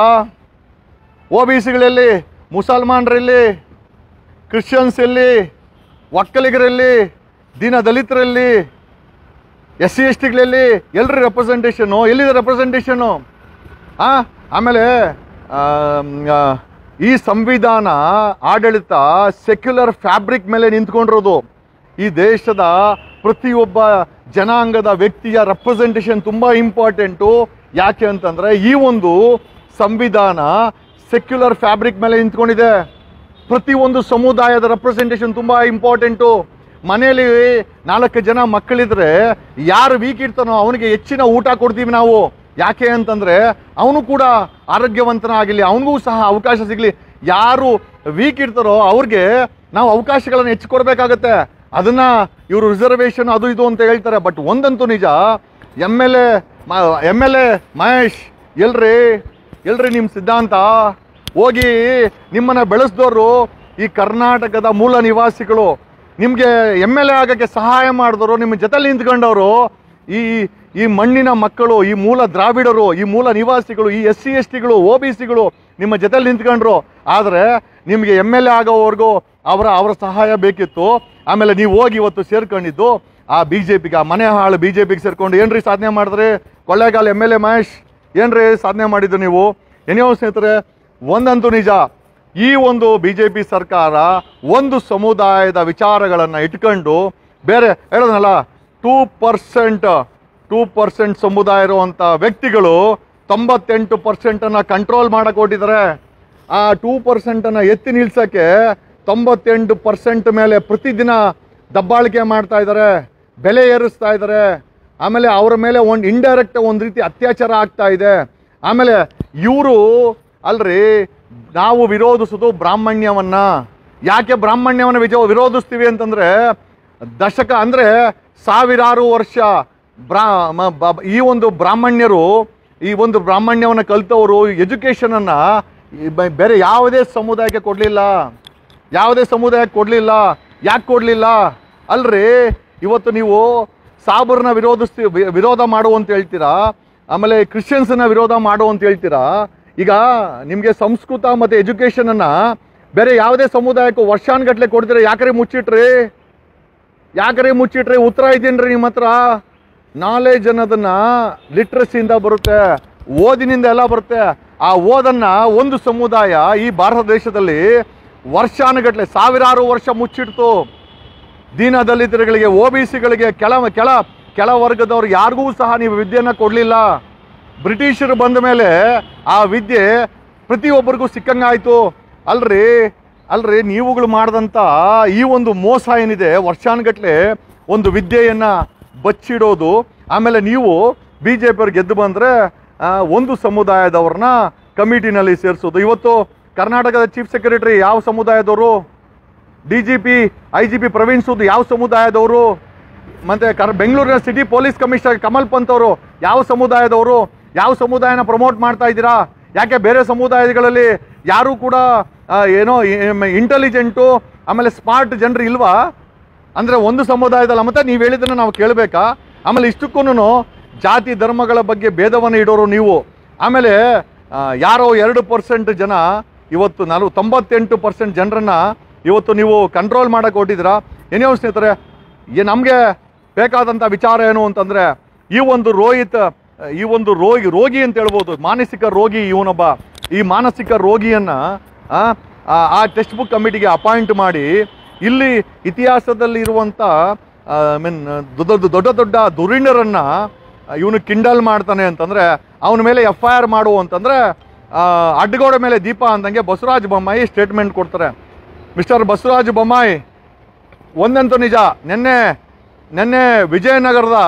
ಒ ಬಿ ಸಿಗಳಲ್ಲಿ ಮುಸಲ್ಮಾನರಲ್ಲಿ ಕ್ರಿಶ್ಚಿಯನ್ಸ್ ಎಲ್ಲಿ ಒಕ್ಕಲಿಗರಲ್ಲಿ ದೀನ ದಲಿತರಲ್ಲಿ ಎಸ್ ಸಿ ಎಸ್ ಟಿಗಳಲ್ಲಿ ಎಲ್ರಿ ರೆಪ್ರೆಸೆಂಟೇಷನು ಎಲ್ಲಿದೆ ರೆಪ್ರೆಸೆಂಟೇಷನು ಆ ಆಮೇಲೆ ಆಮ್, ಆ, ಈ ಸಂವಿಧಾನ ಆಡಳಿತ ಸೆಕ್ಯುಲರ್ ಫ್ಯಾಬ್ರಿಕ್ ಮೇಲೆ ನಿಂತ್ಕೊಂಡಿರೋದು ಈ ದೇಶದ ಪ್ರತಿಯೊಬ್ಬ ಜನಾಂಗದ ವ್ಯಕ್ತಿಯ ರೆಪ್ರೆಸೆಂಟೇಷನ್ ತುಂಬ ಇಂಪಾರ್ಟೆಂಟು ಯಾಕೆ ಅಂತಂದರೆ ಈ ಒಂದು ಸಂವಿಧಾನ ಸೆಕ್ಯುಲರ್ ಫ್ಯಾಬ್ರಿಕ್ ಮೇಲೆ ನಿಂತ್ಕೊಂಡಿದೆ ಪ್ರತಿಯೊಂದು ಸಮುದಾಯದ ರೆಪ್ರೆಸೆಂಟೇಷನ್ ತುಂಬ ಇಂಪಾರ್ಟೆಂಟು ಮನೆಯಲ್ಲಿ ನಾಲ್ಕು ಜನ ಮಕ್ಕಳಿದ್ರೆ ಯಾರು ವೀಕ್ ಇರ್ತಾನೋ ಅವನಿಗೆ ಹೆಚ್ಚಿನ ಊಟ ಕೊಡ್ತೀವಿ ನಾವು ಯಾಕೆ ಅಂತಂದ್ರೆ ಅವನು ಕೂಡ ಆರೋಗ್ಯವಂತನಾಗಲಿ ಅವನಿಗೂ ಸಹ ಅವಕಾಶ ಸಿಗಲಿ ಯಾರು ವೀಕ್ ಇರ್ತಾರೋ ಅವ್ರಿಗೆ ನಾವು ಅವಕಾಶಗಳನ್ನು ಹೆಚ್ಚು ಕೊಡಬೇಕಾಗತ್ತೆ ಅದನ್ನ ಇವರು ರಿಸರ್ವೇಷನ್ ಅದು ಇದು ಅಂತ ಹೇಳ್ತಾರೆ ಬಟ್ ಒಂದಂತೂ ನಿಜ M L A M L A Mahesh ಎಲ್ರಿ ಎಲ್ರಿ ನಿಮ್ಮ ಸಿದ್ಧಾಂತ ಹೋಗಿ ನಿಮ್ಮನ್ನ ಬೆಳೆಸಿದವರು ಈ ಕರ್ನಾಟಕದ ಮೂಲ ನಿವಾಸಿಗಳು ನಿಮಗೆ ಎಮ್ ಎಲ್ ಎ ಆಗೋಕ್ಕೆ ಸಹಾಯ ಮಾಡಿದವರು ನಿಮ್ಮ ಜೊತೆಲಿ ನಿಂತ್ಕೊಂಡವರು ಈ ಈ ಮಣ್ಣಿನ ಮಕ್ಕಳು ಈ ಮೂಲ ದ್ರಾವಿಡರು ಈ ಮೂಲ ನಿವಾಸಿಗಳು ಈ ಎಸ್ ಸಿ ಎಸ್ ಟಿಗಳು ಒ ಬಿ ಸಿಗಳು ನಿಮ್ಮ ಜೊತೆಲಿ ನಿಂತ್ಕೊಂಡ್ರು ಆದರೆ ನಿಮಗೆ ಎಮ್ ಎಲ್ ಎ ಆಗೋವರೆಗೂ ಅವರ ಅವರ ಸಹಾಯ ಬೇಕಿತ್ತು ಆಮೇಲೆ ನೀವು ಹೋಗಿ ಇವತ್ತು ಸೇರ್ಕೊಂಡಿದ್ದು ಆ ಬಿ ಜೆ ಪಿಗೆ ಆ ಮನೆ ಹಾಳು ಬಿ ಜೆ ಪಿಗೆ ಸೇರ್ಕೊಂಡು ಏನ್ರಿ ಸಾಧನೆ ಮಾಡಿದ್ರಿ Kollegal M L A Mahesh ಏನ್ರಿ ಸಾಧನೆ ಮಾಡಿದ್ದು ನೀವು ಏನೇ ಸ್ನೇಹಿತರೆ ಒಂದಂತೂ ನಿಜ ಈ ಒಂದು ಬಿ ಜೆ ಪಿ ಸರ್ಕಾರ ಒಂದು ಸಮುದಾಯದ ವಿಚಾರಗಳನ್ನು ಇಟ್ಕೊಂಡು ಬೇರೆ ಹೇಳೋದನಲ್ಲ ಟೂ ಪರ್ಸೆಂಟ್ ಟೂ ಪರ್ಸೆಂಟ್ ಸಮುದಾಯ ಇರುವಂಥ ವ್ಯಕ್ತಿಗಳು ತೊಂಬತ್ತೆಂಟು ಪರ್ಸೆಂಟನ್ನು ಕಂಟ್ರೋಲ್ ಮಾಡಕ್ಕೆ ಹೊಟ್ಟಿದ್ದಾರೆ ಆ ಟೂ ಪರ್ಸೆಂಟನ್ನು ಎತ್ತಿ ನಿಲ್ಸಕ್ಕೆ ತೊಂಬತ್ತೆಂಟು ಪರ್ಸೆಂಟ್ ಮೇಲೆ ಪ್ರತಿದಿನ ದಬ್ಬಾಳಿಕೆ ಮಾಡ್ತಾ ಇದ್ದಾರೆ ಬೆಲೆ ಏರಿಸ್ತಾ ಇದ್ದಾರೆ ಆಮೇಲೆ ಅವರ ಮೇಲೆ ಒಂದು ಇಂಡೈರೆಕ್ಟ್ ಒಂದು ರೀತಿ ಅತ್ಯಾಚಾರ ಆಗ್ತಾ ಇದೆ ಆಮೇಲೆ ಇವರು ಅಲ್ರಿ ನಾವು ವಿರೋಧಿಸೋದು ಬ್ರಾಹ್ಮಣ್ಯವನ್ನ ಯಾಕೆ ಬ್ರಾಹ್ಮಣ್ಯವನ್ನ ವಿಜಯ ವಿರೋಧಿಸ್ತೀವಿ ಅಂತಂದ್ರೆ ದಶಕ ಅಂದ್ರೆ ಸಾವಿರಾರು ವರ್ಷ ಬ್ರಾ ಮ- ಬ- ಈ ಒಂದು ಬ್ರಾಹ್ಮಣ್ಯರು ಈ ಒಂದು ಬ್ರಾಹ್ಮಣ್ಯವನ್ನು ಕಲಿತವರು ಎಜುಕೇಷನನ್ನು ಬೇರೆ ಯಾವುದೇ ಸಮುದಾಯಕ್ಕೆ ಕೊಡಲಿಲ್ಲ ಯಾವುದೇ ಸಮುದಾಯಕ್ಕೆ ಕೊಡಲಿಲ್ಲ ಯಾಕೆ ಕೊಡಲಿಲ್ಲ ಅಲ್ರಿ ಇವತ್ತು ನೀವು ಸಾಬರ್ನ ವಿರೋಧಿಸ್ತಿ ವಿ- ವಿರೋಧ ಮಾಡು ಅಂತ ಹೇಳ್ತೀರಾ ಆಮೇಲೆ ಕ್ರಿಶ್ಚಿಯನ್ಸನ್ನ ವಿರೋಧ ಮಾಡು ಅಂತ ಹೇಳ್ತೀರಾ ಈಗ ನಿಮಗೆ ಸಂಸ್ಕೃತ ಮತ್ತು ಎಜುಕೇಷನನ್ನು ಬೇರೆ ಯಾವುದೇ ಸಮುದಾಯಕ್ಕೂ ವರ್ಷಾನ್ಗಟ್ಲೆ ಕೊಡ್ತೀರಾ ಯಾಕ್ರೆ ಮುಚ್ಚಿಟ್ರಿ ಯಾಕ್ರೆ ಮುಚ್ಚಿಟ್ರಿ ಉತ್ತರ ಇದ್ದೀನ್ರಿ ನಿಮ್ಮ ಹತ್ರ ನಾಲೆಜ್ ಅನ್ನೋದನ್ನ ಲಿಟ್ರಸಿಯಿಂದ ಬರುತ್ತೆ ಓದಿನಿಂದ ಎಲ್ಲ ಬರುತ್ತೆ ಆ ಓದನ್ನ ಒಂದು ಸಮುದಾಯ ಈ ಭಾರತ ದೇಶದಲ್ಲಿ ವರ್ಷಾನುಗಟ್ಲೆ ಸಾವಿರಾರು ವರ್ಷ ಮುಚ್ಚಿಡ್ತು ದೀನ ದಲಿತರುಗಳಿಗೆ ಒ ಬಿ ಸಿಗಳಿಗೆ ಕೆಳ ಕೆಳ ಕೆಳ ವರ್ಗದವ್ರು ಯಾರಿಗೂ ಸಹ ನೀವು ವಿದ್ಯೆಯನ್ನು ಕೊಡಲಿಲ್ಲ ಬ್ರಿಟಿಷರು ಬಂದ ಮೇಲೆ ಆ ವಿದ್ಯೆ ಪ್ರತಿಯೊಬ್ಬರಿಗೂ ಸಿಕ್ಕಂಗಾಯ್ತು ಅಲ್ರಿ ಅಲ್ರಿ ನೀವುಗಳು ಮಾಡಿದಂಥ ಈ ಒಂದು ಮೋಸ ಏನಿದೆ ವರ್ಷಾನುಗಟ್ಲೆ ಒಂದು ವಿದ್ಯೆಯನ್ನು ಬಚ್ಚಿಡೋದು ಆಮೇಲೆ ನೀವು ಬಿ ಜೆ ಪಿಯವ್ರು ಗೆದ್ದು ಬಂದರೆ ಒಂದು ಸಮುದಾಯದವ್ರನ್ನ ಕಮಿಟಿನಲ್ಲಿ ಸೇರಿಸೋದು ಇವತ್ತು ಕರ್ನಾಟಕದ ಚೀಫ್ ಸೆಕ್ರೆಟರಿ ಯಾವ ಸಮುದಾಯದವರು D G P I G P Praveen Sood ಯಾವ ಸಮುದಾಯದವರು ಮತ್ತೆ ಕರ್ ಬೆಂಗಳೂರಿನ city police commissioner Kamal Pant ಅವರು ಯಾವ ಸಮುದಾಯದವರು ಯಾವ ಸಮುದಾಯನ ಪ್ರಮೋಟ್ ಮಾಡ್ತಾ ಇದ್ದೀರಾ ಯಾಕೆ ಬೇರೆ ಸಮುದಾಯಗಳಲ್ಲಿ ಯಾರೂ ಕೂಡ ಆ, ಏನೋ ಇಂಟೆಲಿಜೆಂಟು ಆಮೇಲೆ ಸ್ಮಾರ್ಟ್ ಜನರು ಇಲ್ವಾ ಅಂದರೆ ಒಂದು ಸಮುದಾಯದಲ್ಲ ಮತ್ತೆ ನೀವು ಹೇಳಿದ್ದನ್ನು ನಾವು ಕೇಳಬೇಕಾ ಆಮೇಲೆ ಇಷ್ಟಕ್ಕೂ ಜಾತಿ ಧರ್ಮಗಳ ಬಗ್ಗೆ ಭೇದವನ್ನು ಇಡೋರು ನೀವು ಆಮೇಲೆ ಆ, ಯಾರೋ ಎರಡು ಪರ್ಸೆಂಟ್ ಜನ ಇವತ್ತು ನಲ್ವ ತೊಂಬತ್ತೆಂಟು ಪರ್ಸೆಂಟ್ ಜನರನ್ನ ಇವತ್ತು ನೀವು ಕಂಟ್ರೋಲ್ ಮಾಡಕ್ಕೆ ಹೊಟ್ಟಿದ್ದೀರಾ ಏನೇ ಸ್ನೇಹಿತರೆ ಈ ನಮಗೆ ಬೇಕಾದಂಥ ವಿಚಾರ ಏನು ಅಂತಂದರೆ ಈ ಒಂದು ರೋಹಿತ್ ಈ ಒಂದು ರೋಗಿ ರೋಗಿ ಅಂತ ಹೇಳ್ಬೋದು ಮಾನಸಿಕ ರೋಗಿ ಇವನೊಬ್ಬ ಈ ಮಾನಸಿಕ ರೋಗಿಯನ್ನ ಆ, ಆ- ಆ ಟೆಕ್ಸ್ಟ್ ಬುಕ್ ಕಮಿಟಿಗೆ ಅಪಾಯಿಂಟ್ ಮಾಡಿ ಇಲ್ಲಿ ಇತಿಹಾಸದಲ್ಲಿ ಇರುವಂಥ ಮೀನ್ ದೊಡ್ಡ ದೊಡ್ಡ ದೊಡ್ಡ ದುರೀಣರನ್ನ ಇವನು ಕಿಂಡಲ್ ಮಾಡ್ತಾನೆ ಅಂತಂದ್ರೆ ಅವನ ಮೇಲೆ ಎಫ್ ಐ ಆರ್ ಮಾಡು ಅಂತಂದ್ರೆ ಆ, ಅಡ್ಡಗೋಡೆ ಮೇಲೆ ದೀಪ ಅಂದಂಗೆ ಬಸವರಾಜ ಬೊಮ್ಮಾಯಿ ಸ್ಟೇಟ್ಮೆಂಟ್ ಕೊಡ್ತಾರೆ ಮಿಸ್ಟರ್ ಬಸವರಾಜ ಬೊಮ್ಮಾಯಿ ಒಂದಂತೂ ನಿಜ ನಿನ್ನೆ ನಿನ್ನೆ ವಿಜಯನಗರದ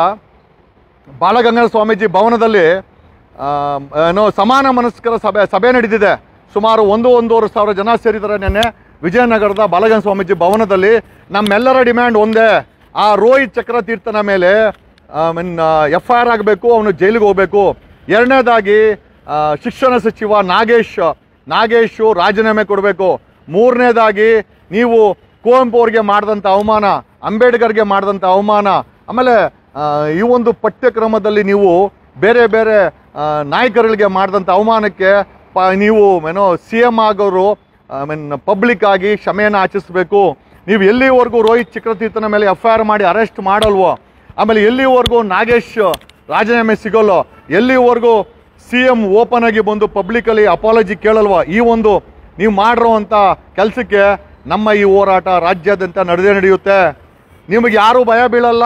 ಬಾಲಗಂಗಾಧರ ಸ್ವಾಮೀಜಿ ಭವನದಲ್ಲಿ ಆ, ಏನೋ ಸಮಾನ ಮನಸ್ಕರ ಸಭೆ ಸಭೆ ನಡೆದಿದೆ ಸುಮಾರು ಒಂದು ಒಂದೂವರೆ ಸಾವಿರ ಜನ ಸೇರಿದ್ದಾರೆ ನಿನ್ನೆ ವಿಜಯನಗರದ ಬಾಲಗಂಗ ಸ್ವಾಮೀಜಿ ಭವನದಲ್ಲಿ ನಮ್ಮೆಲ್ಲರ ಡಿಮ್ಯಾಂಡ್ ಒಂದೇ ಆ ರೋಹಿತ್ ಚಕ್ರತೀರ್ಥನ ಮೇಲೆ ಮೀನ್ ಎಫ್ ಐ ಆರ್ ಆಗಬೇಕು ಅವನು ಜೈಲಿಗೆ ಹೋಗಬೇಕು ಎರಡನೇದಾಗಿ ಆ, ಶಿಕ್ಷಣ ಸಚಿವ ನಾಗೇಶ್ ನಾಗೇಶು ರಾಜೀನಾಮೆ ಕೊಡಬೇಕು ಮೂರನೇದಾಗಿ ನೀವು ಕುವೆಂಪು ಅವ್ರಿಗೆ ಮಾಡಿದಂಥ ಅವಮಾನ ಅಂಬೇಡ್ಕರ್ಗೆ ಮಾಡಿದಂಥ ಅವಮಾನ ಆಮೇಲೆ ಆ, ಈ ಒಂದು ಪಠ್ಯಕ್ರಮದಲ್ಲಿ ನೀವು ಬೇರೆ ಬೇರೆ ಆ, ನಾಯಕರುಗಳಿಗೆ ಮಾಡಿದಂಥ ಅವಮಾನಕ್ಕೆ ಪ ನೀವು ಏನೋ ಸಿ ಎಮ್ ಆಗೋರು ಐ ಮೀನ್ ಪಬ್ಲಿಕ್ ಆಗಿ ಕ್ಷಮೆಯನ್ನು ಆಚಿಸಬೇಕು ನೀವು ಎಲ್ಲಿವರೆಗೂ ರೋಹಿತ್ ಚಕ್ರತೀರ್ಥನ ಮೇಲೆ ಎಫ್ ಐ ಆರ್ ಮಾಡಿ ಅರೆಸ್ಟ್ ಮಾಡಲ್ವೋ ಆಮೇಲೆ ಎಲ್ಲಿವರೆಗೂ ನಾಗೇಶ್ ರಾಜೀನಾಮೆ ಸಿಗೋಲ್ಲೋ ಎಲ್ಲಿವರೆಗೂ ಸಿ ಎಂ ಓಪನ್ ಆಗಿ ಬಂದು ಪಬ್ಲಿಕಲ್ಲಿ ಅಪಾಲಜಿ ಕೇಳಲ್ವಾ ಈ ಒಂದು ನೀವು ಮಾಡಿರೋವಂಥ ಕೆಲಸಕ್ಕೆ ನಮ್ಮ ಈ ಹೋರಾಟ ರಾಜ್ಯಾದ್ಯಂತ ನಡೆದೇ ನಡೆಯುತ್ತೆ ನಿಮಗೆ ಯಾರೂ ಭಯ ಬೀಳಲ್ಲ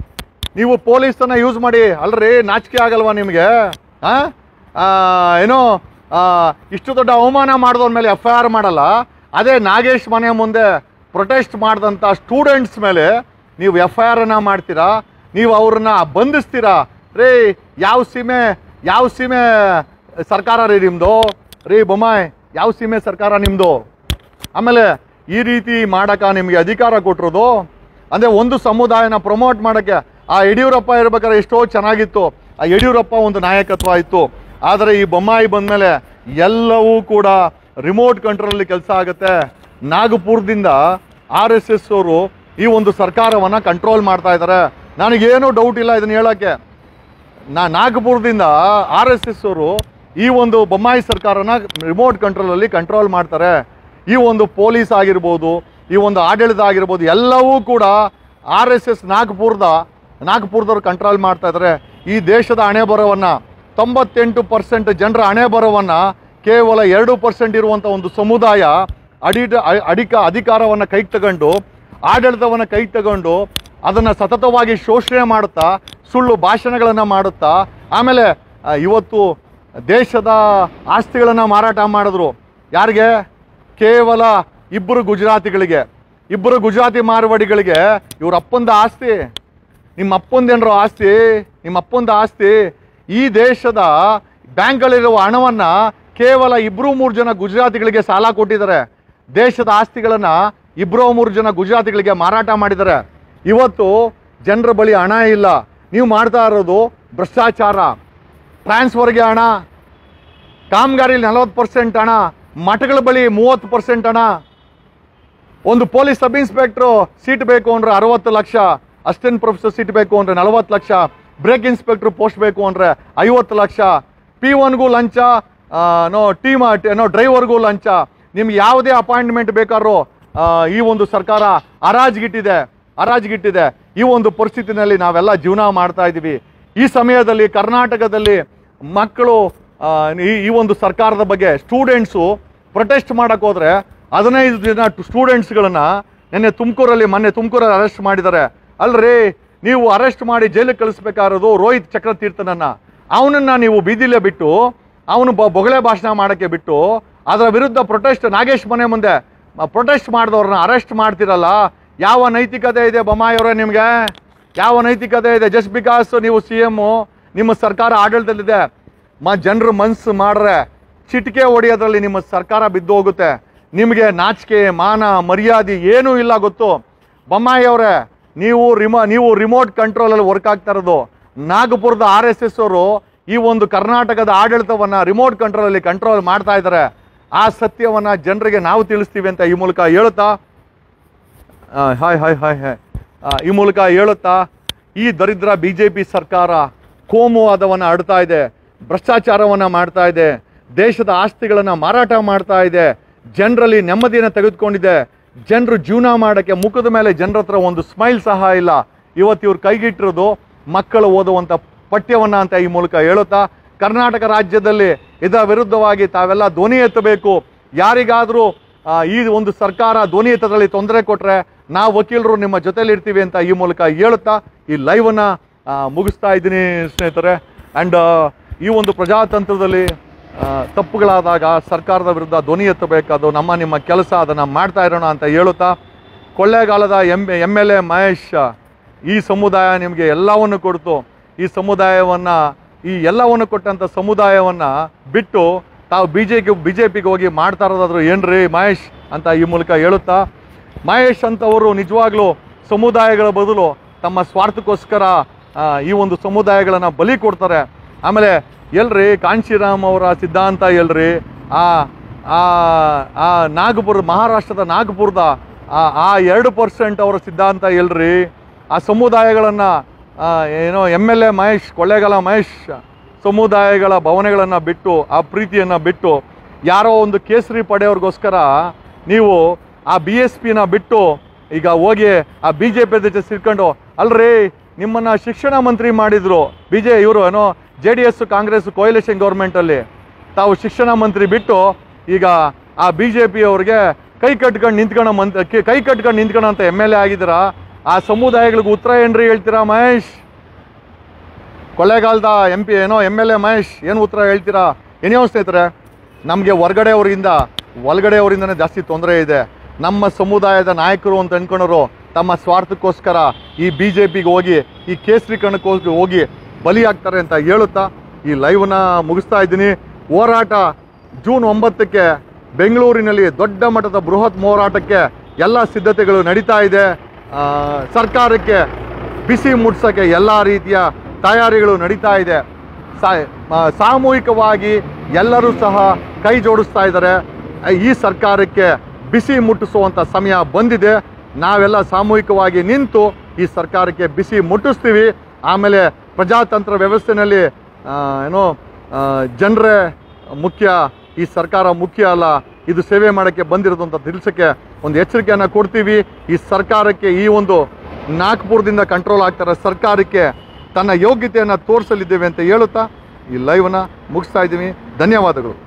ನೀವು ಪೊಲೀಸನ್ನ ಯೂಸ್ ಮಾಡಿ ಅಲ್ರಿ ನಾಚಿಕೆ ಆಗಲ್ವಾ ನಿಮಗೆ ಆ? ಆ, ಏನೋ ಆ, ಇಷ್ಟು ದೊಡ್ಡ ಅವಮಾನ ಮಾಡಿದವ್ರ ಮೇಲೆ ಎಫ್ ಐ ಆರ್ ಮಾಡಲ್ಲ ಅದೇ ನಾಗೇಶ್ ಮನೆ ಮುಂದೆ ಪ್ರೊಟೆಸ್ಟ್ ಮಾಡಿದಂಥ ಸ್ಟೂಡೆಂಟ್ಸ್ ಮೇಲೆ ನೀವು ಎಫ್ ಐ ಆರನ್ನು ಮಾಡ್ತೀರಾ ನೀವು ಅವ್ರನ್ನ ಬಂಧಿಸ್ತೀರಾ ರೀ ಯಾವ ಸೀಮೆ ಯಾವ ಸೀಮೆ ಸರ್ಕಾರ ರೀ ನಿಮ್ಮದು ರೀ ಬೊಮ್ಮಾಯ್ ಯಾವ ಸೀಮೆ ಸರ್ಕಾರ ನಿಮ್ಮದು ಆಮೇಲೆ ಈ ರೀತಿ ಮಾಡಕ ನಿಮಗೆ ಅಧಿಕಾರ ಕೊಟ್ಟಿರೋದು ಅಂದರೆ ಒಂದು ಸಮುದಾಯನ ಪ್ರಮೋಟ್ ಮಾಡೋಕ್ಕೆ ಆ ಯಡಿಯೂರಪ್ಪ ಇರ್ಬೇಕಾದ್ರೆ ಎಷ್ಟೋ ಚೆನ್ನಾಗಿತ್ತು ಆ ಯಡಿಯೂರಪ್ಪ ಒಂದು ನಾಯಕತ್ವ ಇತ್ತು ಆದರೆ ಈ ಬೊಮ್ಮಾಯಿ ಬಂದಮೇಲೆ ಎಲ್ಲವೂ ಕೂಡ ರಿಮೋಟ್ ಕಂಟ್ರೋಲಲ್ಲಿ ಕೆಲಸ ಆಗುತ್ತೆ ನಾಗಪುರದಿಂದ ಆರ್ ಎಸ್ ಎಸ್ ಅವರು ಈ ಒಂದು ಸರ್ಕಾರವನ್ನು ಕಂಟ್ರೋಲ್ ಮಾಡ್ತಾ ಇದ್ದಾರೆ ನನಗೇನು ಡೌಟ್ ಇಲ್ಲ ಇದನ್ನು ಹೇಳೋಕ್ಕೆ ನಾ ನಾಗಪುರದಿಂದ ಆರ್ ಎಸ್ ಎಸ್ ಅವರು ಈ ಒಂದು ಬೊಮ್ಮಾಯಿ ಸರ್ಕಾರನ ರಿಮೋಟ್ ಕಂಟ್ರೋಲಲ್ಲಿ ಕಂಟ್ರೋಲ್ ಮಾಡ್ತಾರೆ ಈ ಒಂದು ಪೊಲೀಸ್ ಆಗಿರ್ಬೋದು ಈ ಒಂದು ಆಡಳಿತ ಆಗಿರ್ಬೋದು ಎಲ್ಲವೂ ಕೂಡ ಆರ್ ಎಸ್ ಎಸ್ ನಾಗಪುರದ ನಾಗಪುರದವ್ರು ಕಂಟ್ರೋಲ್ ಮಾಡ್ತಾ ಇದ್ದಾರೆ ಈ ದೇಶದ ಹಣೆ ಬರವನ್ನು ತೊಂಬತ್ತೆಂಟು ಪರ್ಸೆಂಟ್ ಜನರ ಹಣೆ ಬರವನ್ನು ಕೇವಲ ಎರಡು ಪರ್ಸೆಂಟ್ ಇರುವಂಥ ಒಂದು ಸಮುದಾಯ ಅಡಿಟ ಅ- ಅಡಿಕ ಅಧಿಕಾರವನ್ನು ಕೈಗೆ ತಗೊಂಡು ಆಡಳಿತವನ್ನು ಕೈಗೆ ತಗೊಂಡು ಅದನ್ನು ಸತತವಾಗಿ ಶೋಷಣೆ ಮಾಡುತ್ತಾ ಸುಳ್ಳು ಭಾಷಣಗಳನ್ನು ಮಾಡುತ್ತಾ ಆಮೇಲೆ ಆ, ಇವತ್ತು ದೇಶದ ಆಸ್ತಿಗಳನ್ನು ಮಾರಾಟ ಮಾಡಿದ್ರು ಯಾರಿಗೆ ಕೇವಲ ಇಬ್ಬರು ಗುಜರಾತಿಗಳಿಗೆ ಇಬ್ಬರು ಗುಜರಾತಿ ಮಾರವಾಡಿಗಳಿಗೆ ಇವ್ರ ಅಪ್ಪಂದ ಆಸ್ತಿ ನಿಮ್ಮ ಅಪ್ಪಂದೇನರೋ ಆಸ್ತಿ ನಿಮ್ಮ ಅಪ್ಪಂದ ಆಸ್ತಿ ಈ ದೇಶದ ಬ್ಯಾಂಕ್ಗಳಿರುವ ಹಣವನ್ನು ಕೇವಲ ಇಬ್ಬರು ಮೂರು ಜನ ಗುಜರಾತಿಗಳಿಗೆ ಸಾಲ ಕೊಟ್ಟಿದ್ದಾರೆ ದೇಶದ ಆಸ್ತಿಗಳನ್ನು ಇಬ್ಬರು ಮೂರು ಜನ ಗುಜರಾತಿಗಳಿಗೆ ಮಾರಾಟ ಮಾಡಿದ್ದಾರೆ ಇವತ್ತು ಜನರ ಬಳಿ ಹಣ ಇಲ್ಲ ನೀವು ಮಾಡ್ತಾ ಇರೋದು ಭ್ರಷ್ಟಾಚಾರ ಟ್ರಾನ್ಸ್ಫರ್ಗೆ ಹಣ ಕಾಮಗಾರಿಲಿ ನಲವತ್ತು ಪರ್ಸೆಂಟ್ ಹಣ ಮಠಗಳ ಬಳಿ ಮೂವತ್ತು ಪರ್ಸೆಂಟ್ ಹಣ ಒಂದು ಪೊಲೀಸ್ ಸಬ್ ಇನ್ಸ್ಪೆಕ್ಟ್ರು ಸೀಟ್ ಬೇಕು ಅಂದ್ರೆ ಅರವತ್ತು ಲಕ್ಷ ಅಸಿಸ್ಟೆಂಟ್ ಪ್ರೊಫೆಸರ್ ಸೀಟ್ ಬೇಕು ಅಂದ್ರೆ ನಲವತ್ತು ಲಕ್ಷ ಬ್ರೇಕ್ ಇನ್ಸ್ಪೆಕ್ಟರ್ ಪೋಸ್ಟ್ ಬೇಕು ಅಂದ್ರೆ ಐವತ್ತು ಲಕ್ಷ ಪಿ ಒನ್ಗೂ ಲಂಚ ಆ, ನೋ ಟೀಮ್ ನೋ ಡ್ರೈವರ್ಗೂ ಲಂಚ ನಿಮ್ಗೆ ಯಾವುದೇ ಅಪಾಯಿಂಟ್ಮೆಂಟ್ ಬೇಕಾದ್ರೂ ಆ, ಈ ಒಂದು ಸರ್ಕಾರ ಹರಾಜ್ಗಿಟ್ಟಿದೆ ಹರಾಜ್ಗಿಟ್ಟಿದೆ ಈ ಒಂದು ಪರಿಸ್ಥಿತಿನಲ್ಲಿ ನಾವೆಲ್ಲ ಜೀವನ ಮಾಡ್ತಾ ಇದ್ದೀವಿ ಈ ಸಮಯದಲ್ಲಿ ಕರ್ನಾಟಕದಲ್ಲಿ ಮಕ್ಕಳು ಆ, ಈ ಈ ಒಂದು ಸರ್ಕಾರದ ಬಗ್ಗೆ ಸ್ಟೂಡೆಂಟ್ಸು ಪ್ರೊಟೆಸ್ಟ್ ಮಾಡಕ್ ಹೋದ್ರೆ ಹದಿನೈದು ಜನ ಸ್ಟೂಡೆಂಟ್ಸ್ಗಳನ್ನ ನಿನ್ನೆ ತುಮಕೂರಲ್ಲಿ ಮೊನ್ನೆ ತುಮಕೂರಲ್ಲಿ ಅರೆಸ್ಟ್ ಮಾಡಿದ್ದಾರೆ ಅಲ್ರಿ ನೀವು ಅರೆಸ್ಟ್ ಮಾಡಿ ಜೈಲಿಗೆ ಕಳಿಸ್ಬೇಕಾಗಿರೋದು ರೋಹಿತ್ ಚಕ್ರತೀರ್ಥನನ್ನ ಅವನನ್ನ ನೀವು ಬೀದಿಲೇ ಬಿಟ್ಟು ಅವನು ಬ ಬೊಗಳೆ ಭಾಷಣ ಮಾಡೋಕ್ಕೆ ಬಿಟ್ಟು ಅದರ ವಿರುದ್ಧ ಪ್ರೊಟೆಸ್ಟ್ ನಾಗೇಶ್ ಮನೆ ಮುಂದೆ ಪ್ರೊಟೆಸ್ಟ್ ಮಾಡಿದವ್ರನ್ನ ಅರೆಸ್ಟ್ ಮಾಡ್ತಿರಲ್ಲ ಯಾವ ನೈತಿಕತೆ ಇದೆ ಬೊಮ್ಮಾಯಿಯವರೇ ನಿಮಗೆ ಯಾವ ನೈತಿಕತೆ ಇದೆ ಜಸ್ಟ್ ಬಿಕಾಸ್ ನೀವು ಸಿ ಎಮ್ಮು ನಿಮ್ಮ ಸರ್ಕಾರ ಆಡಳಿತದಲ್ಲಿದೆ ಮ ಜನರು ಮನ್ಸು ಮಾಡ್ರೆ ಚಿಟಿಕೆ ಹೊಡೆಯೋದ್ರಲ್ಲಿ ನಿಮ್ಮ ಸರ್ಕಾರ ಬಿದ್ದು ಹೋಗುತ್ತೆ ನಿಮಗೆ ನಾಚಿಕೆ ಮಾನ ಮರ್ಯಾದೆ ಏನೂ ಇಲ್ಲ ಗೊತ್ತು ಬೊಮ್ಮಾಯಿ ಅವರೇ ನೀವು ರಿಮೋ ನೀವು ರಿಮೋಟ್ ಕಂಟ್ರೋಲಲ್ಲಿ ವರ್ಕ್ ಆಗ್ತಾ ಇರೋದು ನಾಗಪುರದ ಆರ್ ಎಸ್ ಎಸ್ ಅವರು ಈ ಒಂದು ಕರ್ನಾಟಕದ ಆಡಳಿತವನ್ನ ರಿಮೋಟ್ ಕಂಟ್ರೋಲಲ್ಲಿ ಕಂಟ್ರೋಲ್ ಮಾಡ್ತಾ ಇದ್ದಾರೆ ಆ ಸತ್ಯವನ್ನ ಜನರಿಗೆ ನಾವು ತಿಳಿಸ್ತೀವಿ ಅಂತ ಈ ಮೂಲಕ ಹೇಳುತ್ತಾ ಆ, ಹಾಯ್ ಹಾಯ್ ಹಾಯ್ ಹಾಯ್ ಆ, ಈ ಮೂಲಕ ಹೇಳುತ್ತಾ ಈ ದರಿದ್ರ ಬಿ ಜೆ ಪಿ ಸರ್ಕಾರ ಕೋಮುವಾದವನ್ನು ಆಡ್ತಾ ಇದೆ ಭ್ರಷ್ಟಾಚಾರವನ್ನು ಮಾಡ್ತಾ ಇದೆ ದೇಶದ ಆಸ್ತಿಗಳನ್ನು ಮಾರಾಟ ಮಾಡ್ತಾ ಇದೆ ಜನರಲ್ಲಿ ನೆಮ್ಮದಿಯನ್ನು ತೆಗೆದುಕೊಂಡಿದೆ ಜನರು ಜೀವನ ಮಾಡೋಕ್ಕೆ ಮುಖದ ಮೇಲೆ ಜನರ ಹತ್ರ ಒಂದು ಸ್ಮೈಲ್ ಸಹ ಇಲ್ಲ ಇವತ್ತು ಇವ್ರು ಕೈಗಿಟ್ಟಿರೋದು ಮಕ್ಕಳು ಓದುವಂಥ ಪಠ್ಯವನ್ನ ಅಂತ ಈ ಮೂಲಕ ಹೇಳುತ್ತಾ ಕರ್ನಾಟಕ ರಾಜ್ಯದಲ್ಲಿ ಇದರ ವಿರುದ್ಧವಾಗಿ ತಾವೆಲ್ಲ ಧ್ವನಿ ಎತ್ತಬೇಕು ಯಾರಿಗಾದರೂ ಆ, ಈ ಒಂದು ಸರ್ಕಾರ ಧ್ವನಿ ಎತ್ತದ್ರಲ್ಲಿ ತೊಂದರೆ ಕೊಟ್ರೆ ನಾವು ವಕೀಲರು ನಿಮ್ಮ ಜೊತೆಲಿ ಇರ್ತೀವಿ ಅಂತ ಈ ಮೂಲಕ ಹೇಳುತ್ತಾ ಈ ಲೈವನ್ನ ಆ, ಮುಗಿಸ್ತಾ ಇದ್ದೀನಿ ಸ್ನೇಹಿತರೆ ಆ್ಯಂಡ್ ಈ ಒಂದು ಪ್ರಜಾತಂತ್ರದಲ್ಲಿ ಆ, ತಪ್ಪುಗಳಾದಾಗ ಸರ್ಕಾರದ ವಿರುದ್ಧ ಧ್ವನಿ ಎತ್ತಬೇಕಾದ್ದು ನಮ್ಮ ನಿಮ್ಮ ಕೆಲಸ ಅದನ್ನು ಮಾಡ್ತಾ ಇರೋಣ ಅಂತ ಹೇಳುತ್ತಾ ಕೊಳ್ಳೇಗಾಲದ M M L A Mahesh ಈ ಸಮುದಾಯ ನಿಮಗೆ ಎಲ್ಲವನ್ನು ಕೊಡ್ತು ಈ ಸಮುದಾಯವನ್ನು ಈ ಎಲ್ಲವನ್ನು ಕೊಟ್ಟಂಥ ಸಮುದಾಯವನ್ನು ಬಿಟ್ಟು ತಾವು ಬಿ ಜೆ ಬಿ ಜೆ ಪಿಗೆ ಹೋಗಿ ಮಾಡ್ತಾ ಇರೋದಾದ್ರು ಏನ್ರಿ ಮಹೇಶ್ ಅಂತ ಈ ಮೂಲಕ ಹೇಳುತ್ತಾ ಮಹೇಶ್ ಅಂತವರು ನಿಜವಾಗ್ಲೂ ಸಮುದಾಯಗಳ ಬದಲು ತಮ್ಮ ಸ್ವಾರ್ಥಕ್ಕೋಸ್ಕರ ಆ, ಈ ಒಂದು ಸಮುದಾಯಗಳನ್ನು ಬಲಿ ಕೊಡ್ತಾರೆ ಆಮೇಲೆ ಎಲ್ರಿ ಕಾಂಶಿರಾಮ್ ಅವರ ಸಿದ್ಧಾಂತ ಎಲ್ರಿ ಆ ಆ ಆ ನಾಗಪುರ ಮಹಾರಾಷ್ಟ್ರದ ನಾಗಪುರದ ಆ ಆ ಎರಡು ಪರ್ಸೆಂಟ್ ಅವರ ಸಿದ್ಧಾಂತ ಎಲ್ರಿ ಆ ಸಮುದಾಯಗಳನ್ನು ಏನೋ M L A Mahesh Kollegal Mahesh ಸಮುದಾಯಗಳ ಭವನಗಳನ್ನು ಬಿಟ್ಟು ಆ ಪ್ರೀತಿಯನ್ನು ಬಿಟ್ಟು ಯಾರೋ ಒಂದು ಕೇಸರಿ ಪಡೆಯೋರ್ಗೋಸ್ಕರ ನೀವು ಆ ಬಿ ಎಸ್ ಪಿನ ಬಿಟ್ಟು ಈಗ ಹೋಗಿ ಆ ಬಿ ಜೆ ಪಿ ಜೊತೆ ಸಿರ್ಕೊಂಡು ಅಲ್ರಿ ನಿಮ್ಮನ್ನ ಶಿಕ್ಷಣ ಮಂತ್ರಿ ಮಾಡಿದ್ರು ಬಿ ಜೆ ಇವರು ಏನೋ J D S Congress coalition ಗೌರ್ಮೆಂಟಲ್ಲಿ ತಾವು ಶಿಕ್ಷಣ ಮಂತ್ರಿ ಬಿಟ್ಟು ಈಗ ಆ ಬಿ ಜೆ ಪಿ ಅವ್ರಿಗೆ ಕೈ ಕಟ್ಕೊಂಡು ನಿಂತ್ಕೊಳ್ಳೋ ಮಂತ್ ಕೈ- ಕೈ ಕಟ್ಕೊಂಡು ನಿಂತ್ಕೊಳ್ಳೋ ಅಂತ ಎಮ್ ಎಲ್ ಎ ಆಗಿದ್ದೀರಾ ಆ ಸಮುದಾಯಗಳಿಗೆ ಉತ್ತರ ಏನ್ರಿ ಹೇಳ್ತೀರಾ ಮಹೇಶ್ ಕೊಳ್ಳೇಗಾಲದ ಎಂ ಪಿ ಏನೋ ಎಮ್ ಎಲ್ ಎ ಮಹೇಶ್ ಏನು ಉತ್ತರ ಹೇಳ್ತೀರಾ ಏನೇ ಸ್ನೇಹಿತರೆ ನಮಗೆ ಹೊರಗಡೆಯವರಿಂದ ಒಳಗಡೆಯವರಿಂದನೇ ಜಾಸ್ತಿ ತೊಂದರೆ ಇದೆ ನಮ್ಮ ಸಮುದಾಯದ ನಾಯಕರು ಅಂತ ಅನ್ಕೊಂಡವರು ತಮ್ಮ ಸ್ವಾರ್ಥಕ್ಕೋಸ್ಕರ ಈ ಬಿ ಜೆ ಪಿಗೆ ಹೋಗಿ ಈ ಕೇಸರೀಕರಣಕ್ಕೋಸ್ಕರ ಹೋಗಿ ಬಲಿಯಾಗ್ತಾರೆ ಅಂತ ಹೇಳುತ್ತಾ ಈ ಲೈವ್ನ ಮುಗಿಸ್ತಾ ಇದ್ದೀನಿ ಹೋರಾಟ ಜೂನ್ ಒಂಬತ್ತಕ್ಕೆ ಬೆಂಗಳೂರಿನಲ್ಲಿ ದೊಡ್ಡ ಮಟ್ಟದ ಬೃಹತ್ ಹೋರಾಟಕ್ಕೆ ಎಲ್ಲ ಸಿದ್ಧತೆಗಳು ನಡೀತಾ ಇದೆ ಆ, ಸರ್ಕಾರಕ್ಕೆ ಬಿಸಿ ಮುಟ್ಸೋಕ್ಕೆ ಎಲ್ಲ ರೀತಿಯ ತಯಾರಿಗಳು ನಡೀತಾ ಇದೆ ಸಾ- ಆ, ಸಾಮೂಹಿಕವಾಗಿ ಎಲ್ಲರೂ ಸಹ ಕೈ ಜೋಡಿಸ್ತಾ ಇದ್ದಾರೆ ಆ, ಈ ಸರ್ಕಾರಕ್ಕೆ ಬಿಸಿ ಮುಟ್ಟಿಸುವಂಥ ಸಮಯ ಬಂದಿದೆ ನಾವೆಲ್ಲ ಸಾಮೂಹಿಕವಾಗಿ ನಿಂತು ಈ ಸರ್ಕಾರಕ್ಕೆ ಬಿಸಿ ಮುಟ್ಟಿಸ್ತೀವಿ ಆಮೇಲೆ ಪ್ರಜಾತಂತ್ರ ವ್ಯವಸ್ಥೆಯಲ್ಲಿ ಆ, ಏನೋ ಜನರೇ ಮುಖ್ಯ ಈ ಸರ್ಕಾರ ಮುಖ್ಯ ಅಲ್ಲ ಇದು ಸೇವೆ ಮಾಡೋಕ್ಕೆ ಬಂದಿರೋದು ಅಂತ ತಿಳಿಸೋಕ್ಕೆ ಒಂದು ಎಚ್ಚರಿಕೆಯನ್ನು ಕೊಡ್ತೀವಿ ಈ ಸರ್ಕಾರಕ್ಕೆ ಈ ಒಂದು ನಾಗ್ಪುರದಿಂದ ಕಂಟ್ರೋಲ್ ಆಗ್ತಾರೆ ಸರ್ಕಾರಕ್ಕೆ ತನ್ನ ಯೋಗ್ಯತೆಯನ್ನು ತೋರಿಸಲಿದ್ದೇವೆ ಅಂತ ಹೇಳುತ್ತಾ ಈ ಲೈವ್ನ ಮುಗಿಸ್ತಾ ಇದ್ದೀವಿ ಧನ್ಯವಾದಗಳು